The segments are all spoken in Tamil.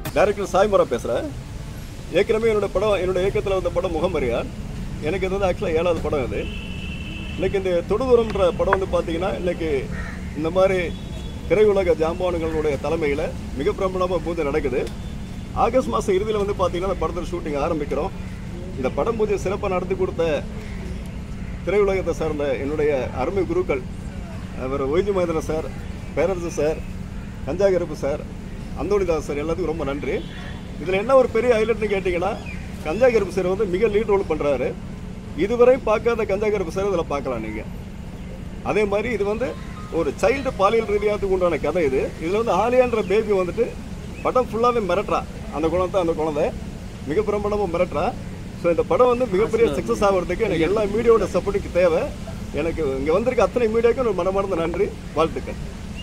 டைரக்டர் சாய்மரா பேசுகிறேன் ஏற்கனவே என்னோட படம் என்னோட இயக்கத்தில் வந்த படம் முகமரியார் எனக்கு இது வந்து ஆக்சுவலாக ஏழாவது படம் இது இன்னைக்கு இந்த தொடுதூரம்ன்ற படம் வந்து பார்த்தீங்கன்னா இன்னைக்கு இந்த மாதிரி திரையுலக ஜாம்பானுங்களுடைய தலைமையில் மிக பிரபலமாக பூஜை நடக்குது ஆகஸ்ட் மாதம் இறுதியில் வந்து பார்த்தீங்கன்னா அந்த படத்தில் ஷூட்டிங் ஆரம்பிக்கிறோம் இந்த படம் பூஜை சிறப்பாக நடத்தி கொடுத்த திரையுலகத்தை சார்ந்த என்னுடைய அருமை குருக்கள் அவர் YG Mahendran sir Perarasu sir Ganja Karuppu sir Anthonydas sir எல்லாத்துக்கும் ரொம்ப நன்றி இதில் என்ன ஒரு பெரிய ஹைலைட்னு கேட்டிங்கன்னா கஞ்சாகருப்பு சார் வந்து மிக லீட் ரோல் பண்ணுறாரு இதுவரை பார்க்காத கஞ்சாகருப்பு சார் இதில் பார்க்கலாம் நீங்கள் அதே மாதிரி இது வந்து ஒரு சைல்டு பாலியல் ரீதியாகத்துக்கு உண்டான கதை இது இதில் வந்து ஆலியான்ற பேபி வந்துட்டு படம் ஃபுல்லாகவே மிரட்டுறா அந்த குழந்தை அந்த குழந்தை மிக பிரபலமாக மிரட்டுறா ஸோ இந்த படம் வந்து மிகப்பெரிய சக்ஸஸ் ஆகிறதுக்கு எனக்கு எல்லா மீடியாவோட சப்போர்ட்டுக்கு தேவை எனக்கு இங்கே வந்திருக்க அத்தனை மீடியாவுக்கும் ஒரு மனமார்ந்த நன்றி வாழ்த்துக்கள்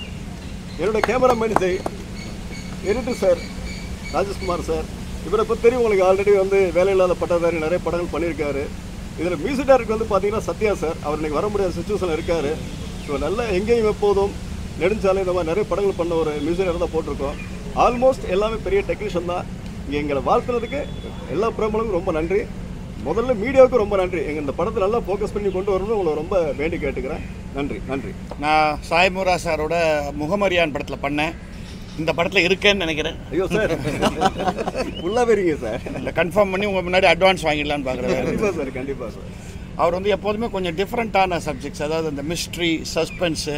என்னோட cameraman Jai editor sir Rajeshkumar sir இவரை பற்றி தெரியும் உங்களுக்கு ஆல்ரெடி வந்து வேலையில்லாத பட்டதாரி நிறைய படங்கள் பண்ணியிருக்காரு இதில் மியூசிக் டைரக்டர் வந்து பார்த்தீங்கன்னா சத்யா சார் அவர் இன்னைக்கு வர முடியாத சுச்சுவேஷன் இருக்காரு ஸோ நல்ல எங்கேயும் எப்போதும் நெடுஞ்சாலை இந்த மாதிரி நிறைய படங்கள் பண்ண ஒரு மியூசிக் டைரக்டர் தான் போட்டிருக்கோம் ஆல்மோஸ்ட் எல்லாமே பெரிய டெக்னீஷியன் தான் இங்கே எங்களை வாழ்த்துனதுக்கு எல்லா பிரபலங்களும் ரொம்ப நன்றி முதல்ல மீடியாவுக்கு ரொம்ப நன்றி எங்கள் இந்த படத்தை நல்லா ஃபோக்கஸ் பண்ணி கொண்டு வரணும்னு உங்களை ரொம்ப வேண்டி கேட்டுக்கிறேன் நன்றி நன்றி நான் சாய்முரா சாரோட முகமரியான் படத்தில் பண்ணேன் இந்த படத்தில் இருக்கேன்னு நினைக்கிறேன் ஐயோ சார் ஃபுல்லாக வரீங்க சார் இல்லை கன்ஃபார்ம் பண்ணி உங்கள் முன்னாடி அட்வான்ஸ் வாங்கிடலான்னு பார்க்குறேன் கண்டிப்பாக சார் கண்டிப்பாக சார் அவர் வந்து எப்போதுமே கொஞ்சம் டிஃப்ரெண்ட்டான சப்ஜெக்ட்ஸ் அதாவது இந்த மிஸ்ட்ரி சஸ்பென்ஸு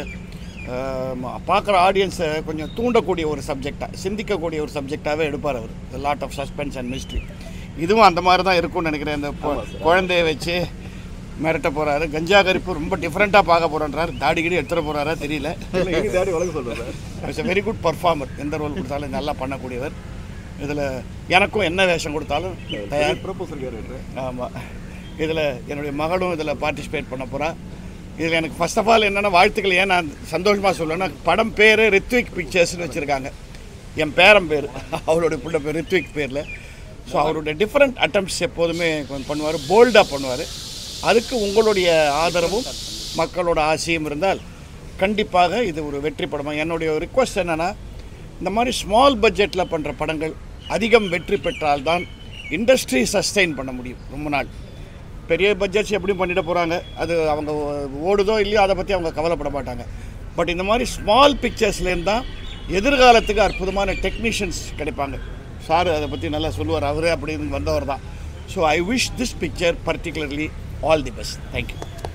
பார்க்குற ஆடியன்ஸை கொஞ்சம் தூண்டக்கூடிய ஒரு சப்ஜெக்டாக சிந்திக்கக்கூடிய ஒரு சப்ஜெக்டாகவே எடுப்பார் அவர் lot of suspense and mystery இதுவும் அந்த மாதிரி தான் இருக்கும்னு நினைக்கிறேன் இந்த கொ- குழந்தைய வச்சு மிரட்ட போகிறாரு கஞ்சா கரிப்பு ரொம்ப டிஃப்ரெண்ட்டாக பார்க்க போகிறேன்றாரு தாடி கிடி எடுத்துகிட்டு போகிறாரா தெரியல இல்லை இனி தேடி வழங்க சொல்கிறேன் sir it's a very good performer எந்த ரோல் கொடுத்தாலும் நல்லா பண்ணக்கூடியவர் இதில் எனக்கும் என்ன வேஷம் கொடுத்தாலும் தயார் ப்ரொபோசல் கேரக்டர் ஆமாம் இதில் என்னுடைய மகளும் இதில் பார்ட்டிசிபேட் பண்ண போகிறா இதில் எனக்கு ஃபர்ஸ்ட் ஆஃப் ஆல் என்னென்ன வாழ்த்துக்கள் ஏன் நான் சந்தோஷமாக சொல்லுவேன்னா படம் பேர் ரித்விக் பிக்சர்ஸ்னு வச்சுருக்காங்க என் பேரன் பேர் அவருடைய பிள்ளை பேர் ரித்விக் பேரில் ஸோ அவருடைய டிஃப்ரெண்ட் அட்டம்ப்ட்ஸ் எப்போதுமே கொஞ்சம் பண்ணுவார் போல்டாக பண்ணுவார் அதுக்கு உங்களுடைய ஆதரவும் மக்களோட ஆசையும் இருந்தால் கண்டிப்பாக இது ஒரு வெற்றி படமாக என்னுடைய ரிக்வஸ்ட் என்னென்னா இந்த மாதிரி ஸ்மால் பட்ஜெட்டில் பண்ணுற படங்கள் அதிகம் வெற்றி பெற்றால்தான் இண்டஸ்ட்ரி சஸ்டெயின் பண்ண முடியும் ரொம்ப நாள் பெரிய பட்ஜெட்ஸ் எப்படியும் பண்ணிட்டு போகிறாங்க அது அவங்க ஓடுதோ இல்லையோ அதை பற்றி அவங்க கவலைப்பட மாட்டாங்க பட் இந்த மாதிரி ஸ்மால் பிக்சர்ஸ்லேருந்து தான் எதிர்காலத்துக்கு அற்புதமான டெக்னீஷியன்ஸ் கிடைப்பாங்க சார் அதை பற்றி நல்லா சொல்லுவார் அவரே அப்படின்னு வந்தவர் தான் so I wish this picture particularly all the best thank you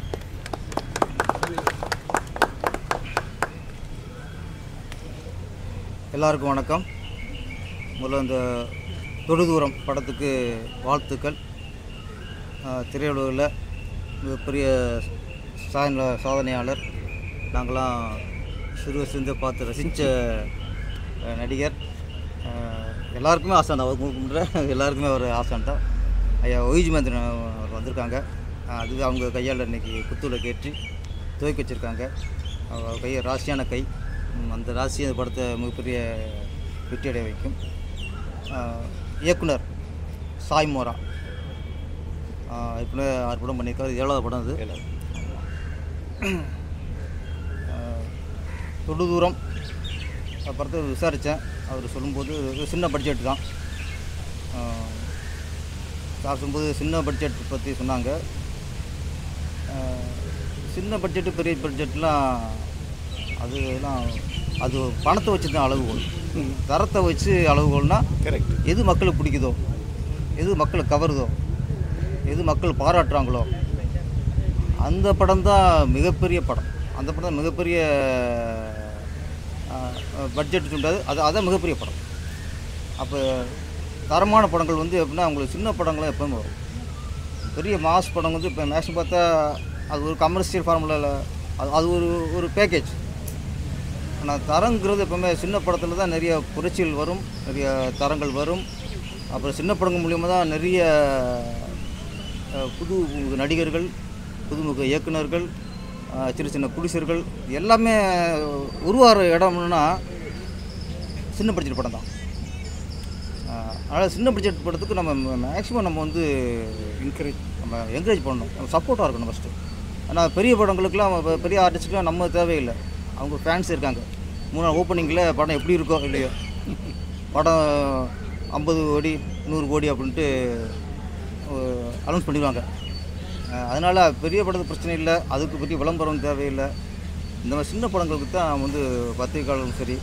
எல்லாருக்கும் வணக்கம் முதல்ல இந்த தொடுதூரம் படத்துக்கு வாழ்த்துக்கள் ஆஹ் திரையுலகில் மிகப்பெரிய சாதனை சாதனையாளர் நாங்களாம் சிறு வயசுலேருந்தே பார்த்து ரசித்த அஹ், நடிகர் ஆஹ், எல்லாருக்குமே ஆசை தான் கும்பிட்ற எல்லாருக்குமே ஒரு ஆசை தான் ஐயா ஒய்ஜி மந்திரன் அவர் வந்திருக்காங்க ஆஹ், அது அவங்க கையால் இன்னைக்கு புத்தூரில் கேட்டு துவக்கி வச்சுருக்காங்க அவங்க கை ராசியான கை ம், அந்த ராசி அந்த படத்தை மிகப்பெரிய வெற்றியடைய வைக்கும் ஆஹ், இயக்குனர் சாய் மோரா ஆஹ், ஏற்கனவே ஆறு படம் பண்ணியிருக்காரு இது ஏழாவது படம் இது ஆஹ், தொடு தூரம் அந்த படத்தை விசாரித்தேன் அவர் சொல்லும்போது இது சின்ன பட்ஜெட் தான் ஆஹ், சார் சொல்லும்போது சின்ன பட்ஜெட் பற்றி சொன்னாங்க ஆஹ், சின்ன பட்ஜெட்டு பெரிய பட்ஜெட்லாம் அதுலாம் அது பணத்தை வச்சு தான் அளவுகோல் தரத்தை வச்சு அளவுகோல்னா கரெக்ட் எது மக்களுக்கு பிடிக்குதோ எது மக்களுக்கு கவருதோ எது மக்கள் பாராட்டுறாங்களோ அந்த படம் தான் மிகப்பெரிய படம் அந்த படம் தான் மிகப்பெரிய பட்ஜெட் சொல்றாது அது அதான் மிகப்பெரிய படம் அப்போ தரமான படங்கள் வந்து எப்படின்னா உங்களுக்கு சின்ன படங்களும் எப்பவுமே வரும் பெரிய மாஸ் படம் வந்து இப்போ மேக்ஸிமம் பார்த்தா அது ஒரு கமர்ஷியல் ஃபார்முலாவில் அது அது ஒரு ஒரு பேக்கேஜ் ஆனால் தரங்கிறது எப்பவுமே சின்ன படத்தில் தான் நிறைய புரட்சிகள் வரும் நிறைய தரங்கள் வரும் அப்புறம் சின்ன படங்கள் மூலியமாக தான் நிறைய அஹ், புது நடிகர்கள் புதுமுக இயக்குனர்கள் அஹ், சின்ன சின்ன குடிசர்கள் எல்லாமே உருவாகிற இடம்னா சின்ன பட்ஜெட் படம் தான் அதனால் சின்ன பட்ஜெட் படத்துக்கு நம்ம மேக்ஸிமம் நம்ம வந்து என்கரேஜ் நம்ம என்கரேஜ் பண்ணணும் நம்ம சப்போர்ட்டாக இருக்கணும் ஃபஸ்ட்டு ஆனால் பெரிய படங்களுக்குலாம் பெ- பெரிய ஆர்டிஸ்ட்டுக்குலாம் நம்ம தேவையில்லை அவங்க ஃபேன்ஸ் இருக்காங்க மூணு ஓப்பனிங்கில் படம் எப்படி இருக்கோ இல்லையோ படம் ஐம்பது கோடி நூறு கோடி அப்படின்ட்டு அனௌன்ஸ் பண்ணிடுவாங்க அதனால் பெரிய படத்துக்கு பிரச்சனை இல்லை அதுக்கு பெரிய விளம்பரம் தேவையில்லை இந்த மாதிரி சின்ன படங்களுக்கு தான் வந்து பத்திரிகையாளர்களும் சரி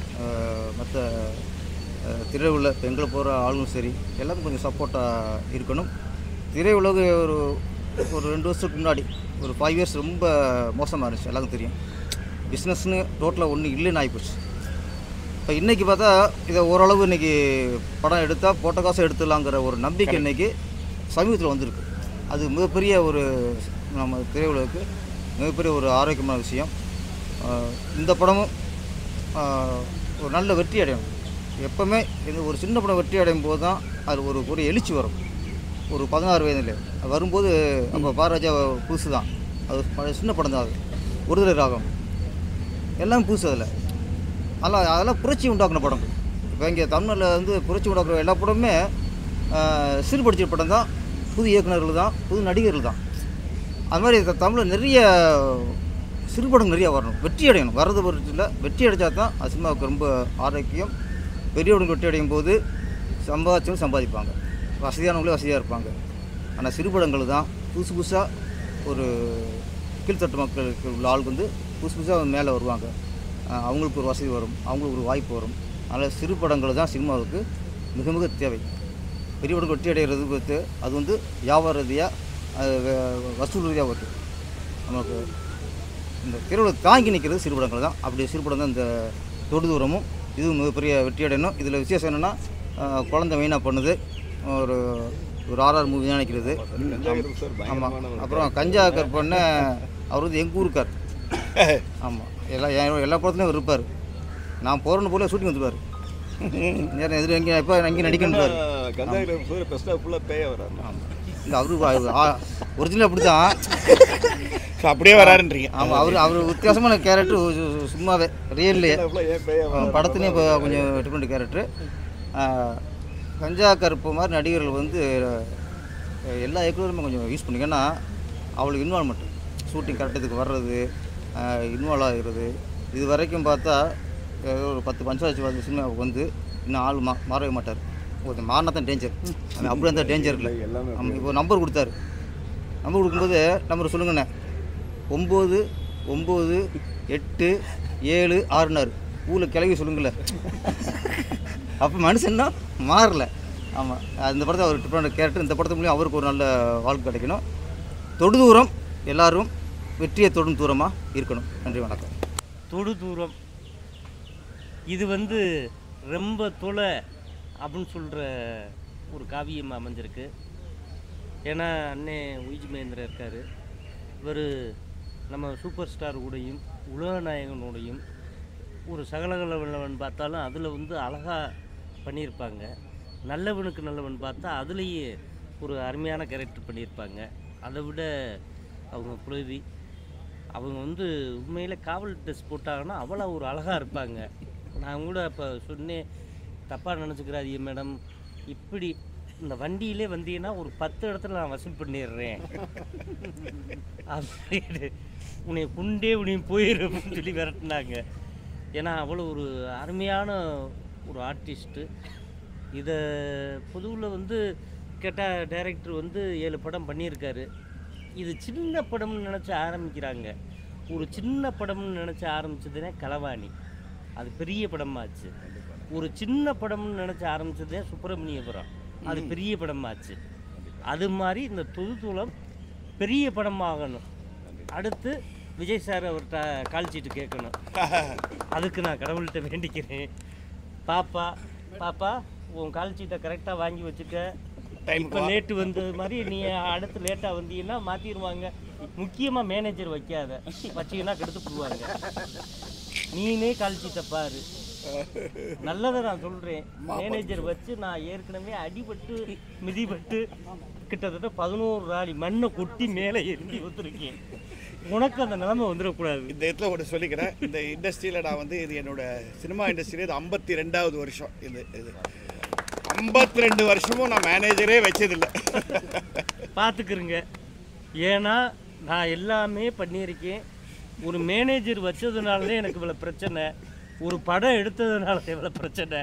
மற்ற திரையுள்ள இப்போ எங்களை போகிற ஆளுங்களும் சரி எல்லாரும் கொஞ்சம் சப்போர்ட்டாக இருக்கணும் திரையுலகு ஒரு ஒரு ரெண்டு வருஷத்துக்கு முன்னாடி ஒரு ஃபைவ் இயர்ஸ் ரொம்ப மோசமாக இருந்துச்சு எல்லாருக்கும் தெரியும் பிஸ்னஸ்னு டோட்டலாக ஒன்றும் இல்லைன்னு ஆகிப்போச்சு இப்போ இன்றைக்கி பார்த்தா இதை ஓரளவு இன்றைக்கி படம் எடுத்தால் போட்ட காசு எடுத்துடலாங்கிற ஒரு நம்பிக்கை இன்றைக்கி சமீபத்தில் வந்திருக்கு அது மிகப்பெரிய ஒரு நம்ம திரையுலகுக்கு மிகப்பெரிய ஒரு ஆரோக்கியமான விஷயம் ஆஹ் இந்த படமும் ஆஹ் ஒரு நல்ல வெற்றி அடையணும் எப்போவுமே இது ஒரு சின்ன படம் வெற்றி அடையும் போது தான் அது ஒரு ஒரு எழுச்சி வரும் ஒரு பதினாறு வயதில் வரும்போது அப்போ பாரராஜா புதுசு தான் அது ப- சின்ன படம் தான் அது ஒருதலை ராகம் எல்லாம் புதுசு அதில் அதெல்லாம் அதெல்லாம் புரட்சி உண்டாக்குன படம் இப்போ இங்கே தமிழில் வந்து புரட்சி உண்டாக்குற எல்லா படமுமே ஆஹ், சிறுபடிச்ச படம் தான் புது இயக்குனர்கள் தான் புது நடிகர்கள் தான் அது மாதிரி த- தமிழில் நிறைய சிறுபடம் நிறைய வரணும் வெற்றி அடையணும் வர்றது பொருட்டில் வெற்றி அடைச்சா தான் அது சினிமாவுக்கு ரொம்ப ஆரோக்கியம் பெரியவங்க வெற்றி அடையும் போது சம்பாதிச்சவங்க சம்பாதிப்பாங்க வசதியானவங்களே வசதியாக இருப்பாங்க ஆனால் சிறுபடங்கள் தான் புதுசு புதுசாக ஒரு கீழ்த்தட்டு மக்களுக்கு உள்ள ஆளுக்கு வந்து புதுசு புதுசாக மேலே வருவாங்க அஹ் அவங்களுக்கு ஒரு வசதி வரும் அவங்களுக்கு ஒரு வாய்ப்பு வரும் அதனால் சிறு படங்கள் தான் சினிமாவுக்கு மிக மிக தேவை பெரிய படம் வெற்றி அடைகிறது பொறுத்து அது வந்து வியாபார ரீதியாக அது வே- வசூல் ரீதியாக ஓகே நமக்கு இந்த திரையுலக தாங்கி நிற்கிறது சிறுபடங்கள் தான் அப்படி சிறுபடம் தான் இந்த தொடு தூரமும் இதுவும் மிகப்பெரிய வெற்றி அடையணும் இதில் விசேஷம் என்னென்னா குழந்தை மெயினாக பண்ணுது ஒரு ஒரு ஆர்ஆர் மூவி தான் நினைக்கிறது கஞ்சாகிரம் சார் ஆமாம் பயங்கரமான ஒரு அப்புறம் கஞ்சா கற்பண்ண அவர் வந்து எங்கள் ஊருக்கார் ஆமாம் எல்லா என் எல்லா படத்துலையும் அவர் இருப்பார் நான் போகிறேன்னு போல ஷூட்டிங் வந்துருவார் நேரம் எதிர எங்கே எப்போ எங்கே நடிக்கணும்பார் கஞ்சாகிரம் சார் ஃபஸ்ட்டாக ஃபுல்லாக பேய வராரு ஆமாம் இல்லை அவரு ஒரிஜினல் அப்படி தான் ஸோ அப்படியே வராருன்றீங்க ஆமாம் அவர் அவர் வித்தியாசமான கேரக்டர் சும்மாவே ரியல்லையே ஃபுல்லாக ஏன் பேய வராரு படத்துலேயும் இப்போ கொஞ்சம் டிஃப்ரெண்ட் கேரக்டர் கஞ்சா கருப்பு மாதிரி நடிகர்கள் வந்து அஹ், எல்லா இயக்குனருமே கொஞ்சம் யூஸ் பண்ணிக்க ஏன்னா அவளுக்கு இன்வால்மெண்ட் ஷூட்டிங் கரெக்டத்துக்கு வர்றது இன்வால்வ் ஆகிறது இது வரைக்கும் பார்த்தா ஏதோ ஒரு பத்து பஞ்சாயத்து வந்து சினிமாவுக்கு வந்து இன்னும் ஆள் மா மாறவே மாட்டார் கொஞ்சம் மாறினா தான் டேஞ்சர் அப்படி அந்த டேஞ்சர் இல்லை எல்லாமே ஆமாம் இப்போ நம்பர் கொடுத்தாரு நம்பர் கொடுக்கும்போது நம்பர் சொல்லுங்கண்ணே ஒம்பது ஒம்பது எட்டு ஏழு ஆறுனாரு ஊரில் கிளவி சொல்லுங்களே அப்போ மனுஷன்னா மாறல ஆமாம் அந்த படத்தை அவர் டிஃப்ரெண்ட் கேரக்டர் இந்த படத்து மூலியம் அவருக்கு ஒரு நல்ல வாழ்க்கை கிடைக்கணும் தொடு தூரம் எல்லாரும் வெற்றியை தொடும் தூரமாக இருக்கணும் நன்றி வணக்கம் தொடு தூரம் இது வந்து ரொம்ப தொலை அப்படின்னு சொல்கிற ஒரு காவியம் அமைஞ்சிருக்கு ஏன்னா அண்ணே உயிஜ் மகேந்திரா இருக்கார் இவர் நம்ம சூப்பர் ஸ்டார் கூடயும் உலகநாயகனோடையும் ஒரு சகலகலவன் பார்த்தாலும் அதில் வந்து அழகாக பண்ணியிருப்பாங்க நல்லவனுக்கு நல்லவன் பார்த்தா அதுலேயே ஒரு அருமையான கேரக்டர் பண்ணியிருப்பாங்க அதை விட அவங்க புலவி அவங்க வந்து உண்மையில் காவல் ட்ரெஸ் போட்டாங்கன்னா அவ்வளோ ஒரு அழகாக இருப்பாங்க நான் கூட இப்போ சொன்னேன் தப்பாக நினச்சிக்கிறாதீங்க மேடம் இப்படி இந்த வண்டியிலே வந்தீங்கன்னா ஒரு பத்து இடத்துல நான் வசூல் பண்ணிடுறேன் அப்படின்னு உன்னை குண்டே உன்னை போயிரு அப்படின்னு சொல்லி விரட்டினாங்க ஏன்னா அவ்வளோ ஒரு அருமையான ஒரு ஆர்டிஸ்ட்டு இதை பொதுவில் வந்து கேட்டால் டைரக்டர் வந்து ஏழு படம் பண்ணியிருக்காரு இது சின்ன படம்னு நினச்சி ஆரம்பிக்கிறாங்க ஒரு சின்ன படம்னு நினச்சி ஆரம்பிச்சதுனே களவாணி அது பெரிய படமாச்சு ஒரு சின்ன படம்னு நினச்சி ஆரம்பிச்சதே சுப்பிரமணியபுரம் அது பெரிய படமாச்சு அது மாதிரி இந்த தொதுதூளம் பெரிய படமாகணும் அடுத்து விஜய் சார் அவர்கிட்ட கால் சீட்டு கேட்கணும் அதுக்கு நான் கடவுள்கிட்ட வேண்டிக்கிறேன் பாப்பா பாப்பா உன் கால் சீட்டை கரெக்டாக வாங்கி வச்சுக்க இப்போ லேட்டு வந்தது மாதிரி நீ அடுத்து லேட்டாக வந்தீங்கன்னா மாற்றிடுவாங்க முக்கியமாக மேனேஜர் வைக்காத வச்சீங்கன்னா கெடுத்து போடுவாங்க நீனே கால் சீட்டை பாரு நல்லதை நான் சொல்கிறேன் மேனேஜர் வச்சு நான் ஏற்கனவே அடிபட்டு மிதிபட்டு கிட்டத்தட்ட பதினோரு ராடி மண்ணை கொட்டி மேலே எரிஞ்சு வந்திருக்கேன் உனக்கு அந்த நிலைமை வந்துடக்கூடாது இந்த இடத்துல ஒன்று சொல்லிக்கிறேன் இந்த இண்டஸ்ட்ரியில் நான் வந்து இது என்னோட சினிமா இண்டஸ்ட்ரியில் இது ஐம்பத்தி ரெண்டாவது வருஷம் இது இது ஐம்பத்தி ரெண்டு வருஷமும் நான் மேனேஜரே வச்சதில்லை பார்த்துக்கிறங்க ஏன்னா நான் எல்லாமே பண்ணியிருக்கேன் ஒரு மேனேஜர் வச்சதுனால தான் எனக்கு இவ்வளோ பிரச்சனை ஒரு படம் எடுத்ததுனால இவ்வளோ பிரச்சனை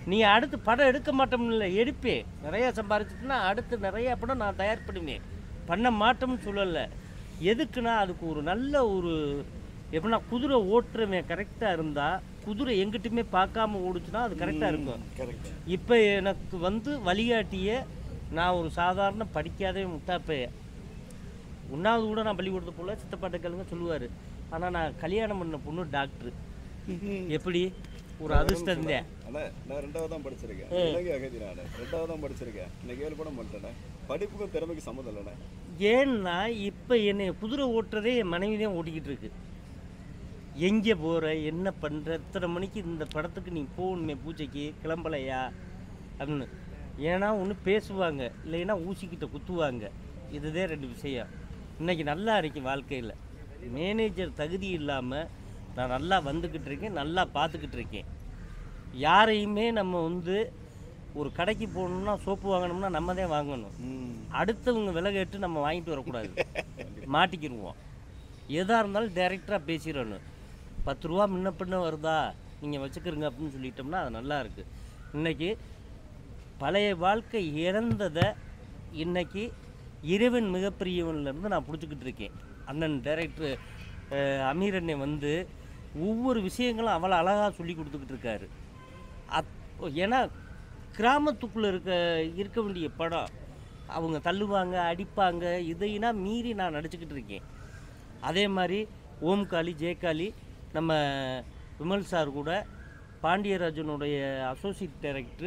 நீ அடுத்து படம் எடுக்க மாட்டோம்ல எடுப்பேன் நிறையா சம்பாரிச்சிட்டுனா அடுத்து நிறையா படம் நான் தயார் பண்ணுவேன் பண்ண மாட்டோம்னு சொல்லலை எதுக்குன்னா அதுக்கு ஒரு நல்ல ஒரு எப்படின்னா குதிரை ஓட்டுறவன் கரெக்டாக இருந்தால் குதிரை எங்கிட்டுமே பார்க்காம ஓடுச்சுன்னா அது கரெக்டாக இருக்கும் கரெக்ட் இப்போ எனக்கு வந்து வழிகாட்டிய நான் ஒரு சாதாரண படிக்காதே முட்டாப்பைய ஒன்றாவது கூட நான் பள்ளிக்கூடத்து போல சித்தப்பாட்ட கேளுங்க சொல்லுவார் ஆனால் நான் கல்யாணம் பண்ண பொண்ணு டாக்டர் எப்படி ஒரு அதிர்ஷ்டம் தான் அண்ணா நான் ரெண்டாவது தான் படிச்சிருக்கேன் இலங்கை அகதி நான் ரெண்டாவது தான் படிச்சிருக்கேன் இன்னைக்கு ஏழு படம் பண்ணிட்டேனே படிப்புக்கும் திறமைக்கு சம்மந்தம் இல்லைண்ணே ஏன்னா இப்போ என்னை குதிரை ஓட்டுறதே என் மனைவி தான் ஓட்டிக்கிட்டு இருக்கு எங்கே போகிற என்ன பண்ணுற இத்தனை மணிக்கு இந்த படத்துக்கு நீ போகணுமே பூஜைக்கு கிளம்பலையா அப்படின்னு ஏன்னா ஒன்று பேசுவாங்க இல்லைன்னா ஊசிக்கிட்ட குத்துவாங்க இதுதான் ரெண்டு விஷயம் இன்னைக்கு நல்லா இருக்கு வாழ்க்கையில் மேனேஜர் தகுதி இல்லாமல் நான் நல்லா வந்துக்கிட்டு இருக்கேன் நல்லா பார்த்துக்கிட்டு இருக்கேன் யாரையுமே நம்ம வந்து ஒரு கடைக்கு போகணும்னா சோப்பு வாங்கணும்னா நம்ம தான் வாங்கணும் அடுத்தவங்க விலை கேட்டு நம்ம வாங்கிட்டு வரக்கூடாது மாட்டிக்கிடுவோம் எதாக இருந்தாலும் டைரெக்டாக பேசிடணும் பத்து ரூபா முன்ன பின்ன வருதா நீங்கள் வச்சுக்கிறங்க அப்படின்னு சொல்லிட்டோம்னா அது நல்லா இருக்குது இன்னைக்கு பழைய வாழ்க்கை இறந்ததை இன்னைக்கு இறைவன் மிகப்பெரியவன்லேருந்து நான் பிடிச்சிக்கிட்டு இருக்கேன் அண்ணன் டைரக்டர் அமீர் அண்ணன் வந்து ஒவ்வொரு விஷயங்களும் அவ்வளோ அழகாக சொல்லி கொடுத்துக்கிட்டு இருக்காரு அத் ஏன்னா கிராமத்துக்குள்ளே இருக்க இருக்க வேண்டிய படம் அவங்க தள்ளுவாங்க அடிப்பாங்க இதைனா மீறி நான் நடிச்சுக்கிட்டு இருக்கேன் அதே மாதிரி ஓம்காளி ஜெயகாளி நம்ம விமல் சார் கூட பாண்டியராஜனுடைய அசோசியேட் டைரக்டரு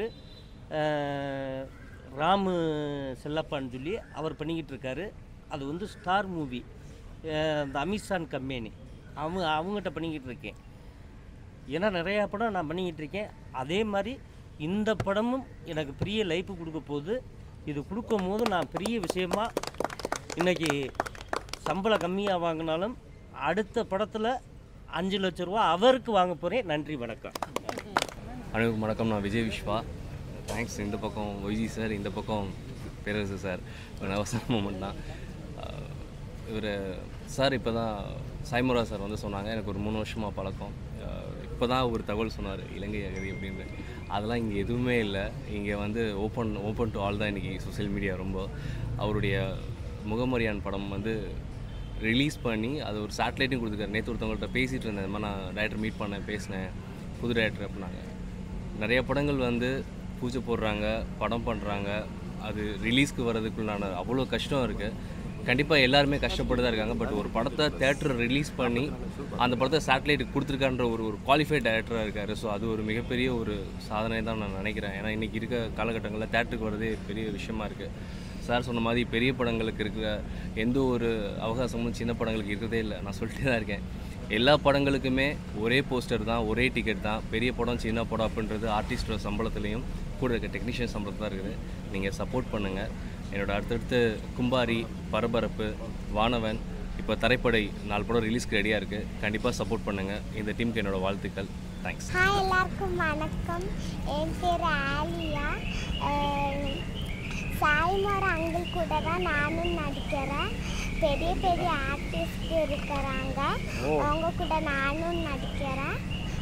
ராமு செல்லப்பான்னு சொல்லி அவர் பண்ணிக்கிட்டு இருக்காரு அது வந்து ஸ்டார் மூவி இந்த அமீசான் கம்பெனி அவங்க அவங்ககிட்ட பண்ணிக்கிட்டு இருக்கேன் ஏன்னா நிறையா படம் நான் பண்ணிக்கிட்டு இருக்கேன் அதே மாதிரி இந்த படமும் எனக்கு பெரிய லைஃப் கொடுக்க போகுது இது கொடுக்கும் போது நான் பெரிய விஷயமா இன்னைக்கு சம்பளம் கம்மியாக வாங்கினாலும் அடுத்த படத்தில் அஞ்சு லட்ச ரூபா அவருக்கு வாங்க போகிறேன் நன்றி வணக்கம் அனைவருக்கும் வணக்கம் நான் விஜய் விஸ்வா தேங்க்ஸ் இந்த பக்கம் ஒய்ஜி சார் இந்த பக்கம் பேரரசு சார் ஒரு அவசர மூமெண்ட் தான் இவர் சார் இப்போ தான் சாய்முரா சார் வந்து சொன்னாங்க எனக்கு ஒரு மூணு வருஷமாக பழக்கம் இப்போ தான் ஒரு தகவல் சொன்னார் இலங்கை அகதி அப்படின்னு அதெல்லாம் இங்கே எதுவுமே இல்லை இங்கே வந்து ஓப்பன் ஓப்பன் டு ஆல் தான் இன்றைக்கி சோஷியல் மீடியா ரொம்ப அவருடைய முகமரியான் படம் வந்து ரிலீஸ் பண்ணி அது ஒரு சேட்டலைட்டும் கொடுத்துருக்காரு நேற்று ஒருத்தவங்கள்ட்ட பேசிகிட்டு இருந்தேன் இந்த மாதிரி நான் டேரக்டர் மீட் பண்ணேன் பேசினேன் புது டேரக்டர் அப்படின்னாங்க நிறைய படங்கள் வந்து பூஜை போடுறாங்க படம் பண்ணுறாங்க அது ரிலீஸ்க்கு வர்றதுக்குள்ளான அவ்வளோ கஷ்டம் இருக்குது கண்டிப்பாக எல்லாருமே கஷ்டப்பட்டு தான் இருக்காங்க பட் ஒரு படத்தை தேட்டர் ரிலீஸ் பண்ணி அந்த படத்தை சேட்டலைட்டுக்கு கொடுத்துருக்கான்ற ஒரு ஒரு குவாலிஃபைட் டேரக்டராக இருக்கார் ஸோ அது ஒரு மிகப்பெரிய ஒரு சாதனை தான் நான் நினைக்கிறேன் ஏன்னா இன்றைக்கி இருக்க காலகட்டங்களில் தேட்டருக்கு வரதே பெரிய விஷயமா இருக்குது சார் சொன்ன மாதிரி பெரிய படங்களுக்கு இருக்கிற எந்த ஒரு அவகாசமும் சின்ன படங்களுக்கு இருக்கிறதே இல்லை நான் சொல்லிட்டே தான் இருக்கேன் எல்லா படங்களுக்குமே ஒரே போஸ்டர் தான் ஒரே டிக்கெட் தான் பெரிய படம் சின்ன படம் அப்படின்றது ஆர்டிஸ்டோட சம்பளத்துலேயும் கூட இருக்க டெக்னீஷியன் சம்பளத்தில் தான் இருக்குது நீங்கள் சப்போர்ட் பண்ணுங்கள் என்னோட அடுத்தடுத்து கும்பாரி பரபரப்பு வானவன் இப்போ தரைப்படை நாலு படம் ரிலீஸ்க்கு ரெடியாக இருக்குது கண்டிப்பாக சப்போர்ட் பண்ணுங்கள் இந்த டீமுக்கு என்னோட வாழ்த்துக்கள் தேங்க்ஸ் ஹாய் எல்லாருக்கும் வணக்கம் என் பேர் ஆலியா அஹ், சாய்மோர் அங்கிள் கூட தான் நானும் நடிக்கிறேன் பெரிய பெரிய ஆர்டிஸ்ட் இருக்கிறாங்க அவங்க கூட நானும் நடிக்கிறேன்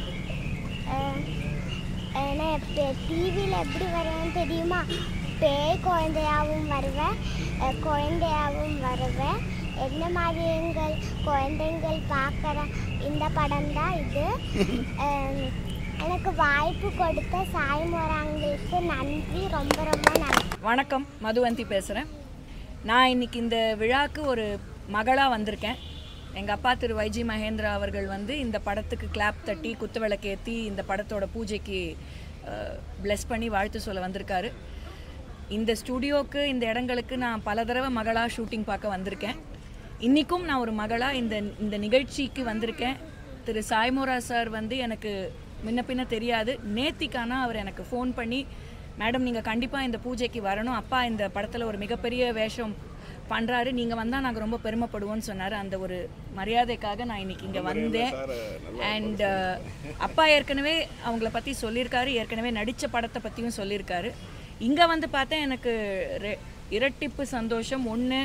அஹ், ஏன்னா டிவியில் எப்படி வருவேன்னு தெரியுமா பேய் குழந்தையாகவும் வருவேன் அஹ், குழந்தையாகவும் வருவேன் என்ன மாதிரி எங்கள் குழந்தைங்கள் பார்க்குற இந்த படம் தான் இது அஹ், எனக்கு வாய்ப்பு கொடுத்த சாய்மோராங்களுக்கு நன்றி ரொம்ப ரொம்ப நன்றி வணக்கம் மதுவந்தி பேசுகிறேன் நான் இன்னைக்கு இந்த விழாக்கு ஒரு மகளாக வந்திருக்கேன் எங்கள் அப்பா திரு வைஜி மகேந்திரா அவர்கள் வந்து இந்த படத்துக்கு கிளாப் தட்டி குத்துவிளக்கு ஏற்றி இந்த படத்தோட பூஜைக்கு ப்ளெஸ் பண்ணி வாழ்த்து சொல்ல வந்திருக்காரு இந்த ஸ்டுடியோக்கு இந்த இடங்களுக்கு நான் பல தடவை மகளாக ஷூட்டிங் பார்க்க வந்திருக்கேன் இன்றைக்கும் நான் ஒரு மகளாக இந்த இந்த நிகழ்ச்சிக்கு வந்திருக்கேன் திரு சாய்மோரா சார் வந்து எனக்கு முன்ன பின்ன தெரியாது நேத்திக்கானா அவர் எனக்கு ஃபோன் பண்ணி மேடம் நீங்கள் கண்டிப்பாக இந்த பூஜைக்கு வரணும் அப்பா இந்த படத்தில் ஒரு மிகப்பெரிய வேஷம் பண்ணுறாரு நீங்கள் வந்தால் நாங்கள் ரொம்ப பெருமைப்படுவோம்னு சொன்னார் அந்த ஒரு மரியாதைக்காக நான் இன்னைக்கு இங்கே வந்தேன் அண்ட் அப்பா ஏற்கனவே அவங்கள பற்றி சொல்லியிருக்காரு ஏற்கனவே நடித்த படத்தை பற்றியும் சொல்லியிருக்காரு இங்கே வந்து பார்த்தா எனக்கு ரெ- இரட்டிப்பு சந்தோஷம் ஒன்று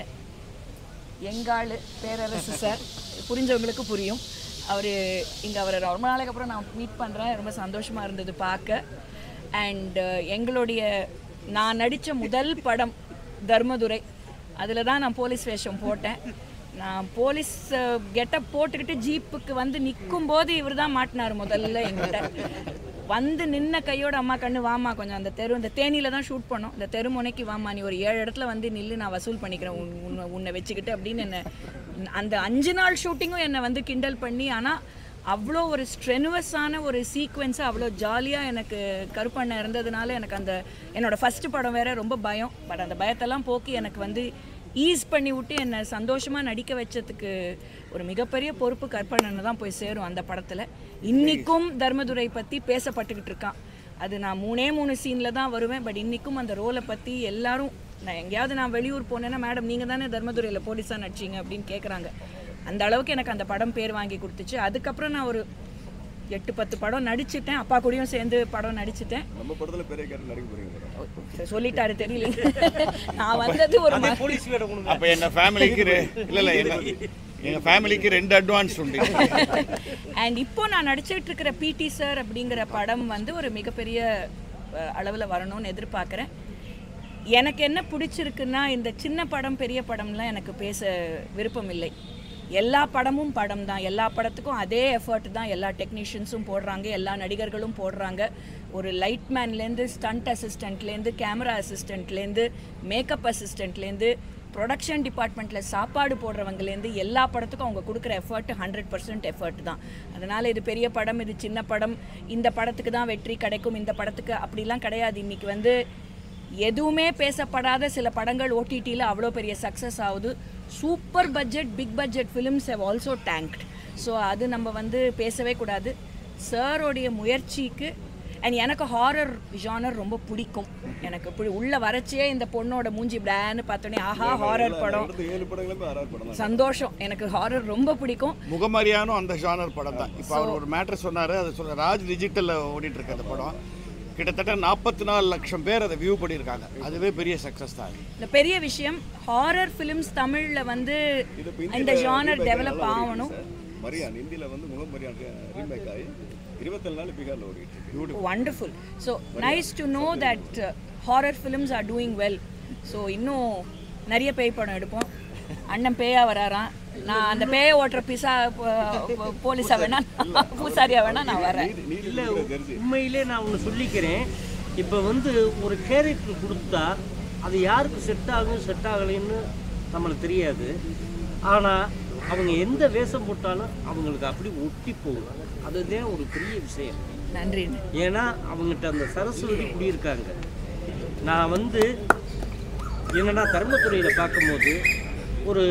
எங்காள் பேரரசு சார் புரிஞ்சவங்களுக்கு புரியும் அவர் இங்கே அவரை ரொம்ப நாளைக்கு அப்புறம் நான் மீட் பண்ணுறேன் ரொம்ப சந்தோஷமாக இருந்தது பார்க்க அண்ட் எங்களுடைய நான் நடித்த முதல் படம் தர்மதுரை அதில் தான் நான் போலீஸ் வேஷம் போட்டேன் நான் போலீஸ் கெட்டப் போட்டுக்கிட்டு ஜீப்புக்கு வந்து நிற்கும் போது இவர் தான் மாட்டினார் முதல்ல எங்கிட்ட வந்து நின்ன கையோட அம்மா கண்ணு வாமா கொஞ்சம் அந்த தெரு இந்த தேனியில் தான் ஷூட் பண்ணோம் இந்த தெரு முனைக்கு வாமா நீ ஒரு ஏழு இடத்துல வந்து நில்லு நான் வசூல் பண்ணிக்கிறேன் உன் உன்னை உன்னை வச்சுக்கிட்டு அப்படின்னு என்ன அந்த அஞ்சு நாள் ஷூட்டிங்கும் என்னை வந்து கிண்டல் பண்ணி ஆனால் அவ்வளோ ஒரு ஸ்ட்ரெனுவஸான ஒரு சீக்வென்ஸாக அவ்வளோ ஜாலியாக எனக்கு கருப்பண்ண இருந்ததுனால எனக்கு அந்த என்னோட ஃபஸ்ட்டு படம் வேற ரொம்ப பயம் பட் அந்த பயத்தெல்லாம் போக்கி எனக்கு வந்து ஈஸ் பண்ணி விட்டு என்னை சந்தோஷமாக நடிக்க வச்சதுக்கு ஒரு மிகப்பெரிய பொறுப்பு கற்பனை தான் போய் சேரும் அந்த படத்தில் இன்றைக்கும் தர்மதுரை பற்றி பேசப்பட்டுக்கிட்டு இருக்கான் அது நான் மூணே மூணு சீனில் தான் வருவேன் பட் இன்றைக்கும் அந்த ரோலை பற்றி எல்லாரும் நான் எங்கேயாவது நான் வெளியூர் போனேன்னா மேடம் நீங்கள் தானே தர்மதுரையில் போலீஸாக நடிச்சீங்க அப்படின்னு கேட்குறாங்க அந்த அளவுக்கு எனக்கு அந்த படம் பேர் வாங்கி கொடுத்துச்சு அதுக்கப்புறம் நான் ஒரு எட்டு பத்து படம் நடிச்சிட்டேன் அப்பா கூடயும் சேர்ந்து படம் நடிச்சிட்டேன் நம்ம படத்துல பெரிய கேரக்டர் நடிக்க போறீங்க மேடம். சரி, சொல்லிட்டாரு தெரியல நான் வந்தது ஒரு ம- போலீஸ் வேட கொடுங்க அப்போ எங்கள் ஃபேமிலிக்கு இல்லை இல்லை எங்கள் எங்கள் ஃபேமிலிக்கு ரெண்டு அட்வான்ஸ் உண்டு அண்ட் இப்போ நான் நடிச்சிட்டு இருக்கிற பிடி சார் அப்படிங்கிற படம் வந்து ஒரு மிகப்பெரிய அளவில் வரணும்னு எதிர்பார்க்குறேன் எனக்கு என்ன பிடிச்சிருக்குன்னா இந்த சின்ன படம் பெரிய படம்லாம் எனக்கு பேச விருப்பம் இல்லை எல்லா படமும் படம் தான் எல்லா படத்துக்கும் அதே எஃபர்ட் தான் எல்லா டெக்னீஷியன்ஸும் போடுறாங்க எல்லா நடிகர்களும் போடுறாங்க ஒரு லைட் மேன்லேருந்து ஸ்டண்ட் அசிஸ்டண்ட்லேருந்து கேமரா அசிஸ்டண்ட்லேருந்து மேக்கப் அசிஸ்டண்ட்லேருந்து ப்ரொடக்ஷன் டிபார்ட்மெண்ட்டில் சாப்பாடு போடுறவங்கலேருந்து எல்லா படத்துக்கும் அவங்க கொடுக்குற எஃபர்ட் ஹண்ட்ரட் பர்சன்ட் எஃபர்ட் தான் அதனால் இது பெரிய படம் இது சின்ன படம் இந்த படத்துக்கு தான் வெற்றி கிடைக்கும் இந்த படத்துக்கு அப்படிலாம் கிடையாது இன்றைக்கி வந்து எதுவுமே பேசப்படாத சில படங்கள் ஓடிடியில் அவ்வளோ பெரிய சக்ஸஸ் ஆகுது super budget big budget films have also thanked so அது நம்ம வந்து பேசவே கூடாது சாரோடைய முயற்சிக்கு அண்ட் எனக்கு ஹாரர் ஜானர் ரொம்ப பிடிக்கும் எனக்கு இப்படி உள்ள வரச்சே இந்த பொண்ணோட மூஞ்சி பிளான்னு பார்த்தோன்னே ஆஹா ஹாரர் படம் அடுத்த ஏழு படங்களுமே ஆறாறு படம் தான் சந்தோஷம் எனக்கு ஹாரர் ரொம்ப பிடிக்கும் முகமரியானும் அந்த ஜானர் படம் தான் இப்போ அவர் ஒரு மேட்ரு சொன்னார் அதை சொல்ல ராஜ் டிஜிட்டலில் ஓடிட்டு இருக்கு அந்த படம் கிட்டத்தட்ட நாற்பத்தி நாலு லட்சம் பேர் அதை வியூ பண்ணியிருக்காங்க அதுவே பெரிய சக்ஸஸ் தான் அது. இந்த பெரிய விஷயம் ஹாரர் ஃபிலிம்ஸ் தமிழில் வந்து இது இப்ப இந்த இந்தியில ஜானர் remake டெவலப் நல்லா ஓடிட்டு ஆகணும் இருக்கு சார். மரியான் இந்தியில வந்து முகம் மரியான் ரீமேக் ஆகி இருபத்தேழு நாள் பீகார்ல ஓடிட்டு இருக்கு wonderful so nice to know that uh, horror films are doing well so இன்னும் நிறைய பேய் படம் எடுப்போம் அண்ணன் பேயா வராராம் நான் அந்த பேயை ஓட்டுற பிசா போலீஸா வேணா பூசாரியா வேணா நான் வரேன் நீதி நீதி இல்லை கொடுக்குற தெரிஞ்சு உண்மையிலே நான் ஒன்று சொல்லிக்கிறேன் இப்போ வந்து ஒரு கேரக்டர் கொடுத்தா அது யாருக்கு செட் ஆகும் செட் ஆகலைன்னு நம்மளுக்கு தெரியாது ஆனால் அவங்க எந்த வேஷம் போட்டாலும் அவங்களுக்கு அப்படி ஒட்டி போகும் அதுதான் ஒரு பெரிய விஷயம் நன்றி ஏன்னா அவங்ககிட்ட அந்த சரஸ்வதி குடியிருக்காங்க நான் வந்து என்னன்னா தர்மத்துறையில் பார்க்கும்போது ஒரு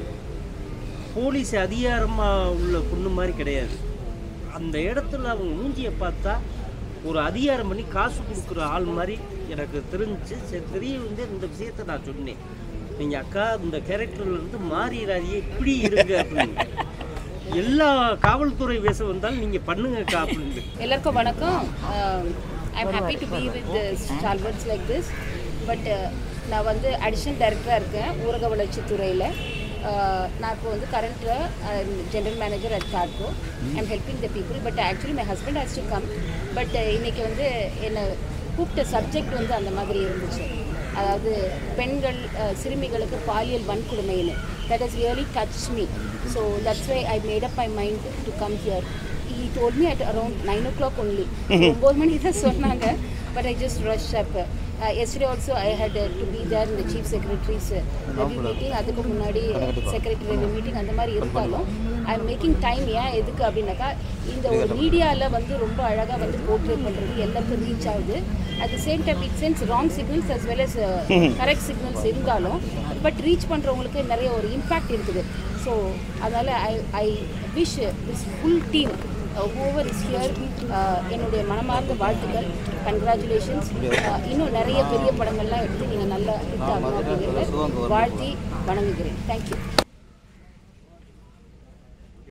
போலீஸ் அதிகாரமாக உள்ள பொண்ணு மாதிரி கிடையாது அந்த இடத்துல அவங்க மூஞ்சியை பார்த்தா ஒரு அதிகாரம் பண்ணி காசு கொடுக்குற ஆள் மாதிரி எனக்கு தெரிஞ்சுச்சு சரி தெரிய வந்து இந்த விஷயத்தை நான் சொன்னேன் நீங்கள் அக்கா இந்த கேரக்டர்ல இருந்து மாறிடாதீங்க இப்படி இருங்க அப்படின்னு எல்லா காவல்துறை வேஷம் வந்தாலும் நீங்கள் பண்ணுங்கக்கா அப்படின்னு எல்லாருக்கும் வணக்கம் I am happy to be with stalwarts like this but நான் வந்து அடிஷனல் டைரக்டராக இருக்கேன் ஊரக வளர்ச்சி துறையில் நான் இப்போ வந்து கரண்ட்டில் general manager at cargo I'm helping the people but actually my husband has to come but இன்னைக்கு வந்து என்னை கூப்பிட்ட சப்ஜெக்ட் வந்து அந்த மாதிரி இருந்துச்சு அதாவது பெண்கள் அஹ், சிறுமிகளுக்கு பாலியல் வன்கொடுமைன்னு that has really touched me so that's why i made up my mind to come here he told me at around 9 o'clock only ஒம்பது மணி தான் சொன்னாங்க but i just rushed up uh, yesterday also i had uh, to be there in the chief secretary's uh, review meeting அதுக்கு முன்னாடி செக்ரட்டரி review meeting அந்த மாதிரி இருந்தாலும் ஐ எம் மேக்கிங் டைம் ஏன் எதுக்கு அப்படின்னாக்கா இந்த ஒரு மீடியாவில் வந்து ரொம்ப அழகாக வந்து போர்ட்ரே பண்ணுறது எல்லாருக்கும் ரீச் ஆகுது at the same time it sends wrong signals as well as correct signals இருந்தாலும் பட் ரீச் பண்ணுறவங்களுக்கு நிறைய ஒரு இம்பேக்ட் இருக்குது ஸோ அதனால் I I wish this full team over is here என்னுடைய மனமார்ந்த வாழ்த்துக்கள் கங்க்ராச்சுலேஷன்ஸ் இன்னும் நிறைய பெரிய படங்கள்லாம் எடுத்து நீங்கள் நல்லா ஹிட் ஆகணும் அப்படிங்கிறத வாழ்த்தி வணங்குகிறேன் தேங்க்யூ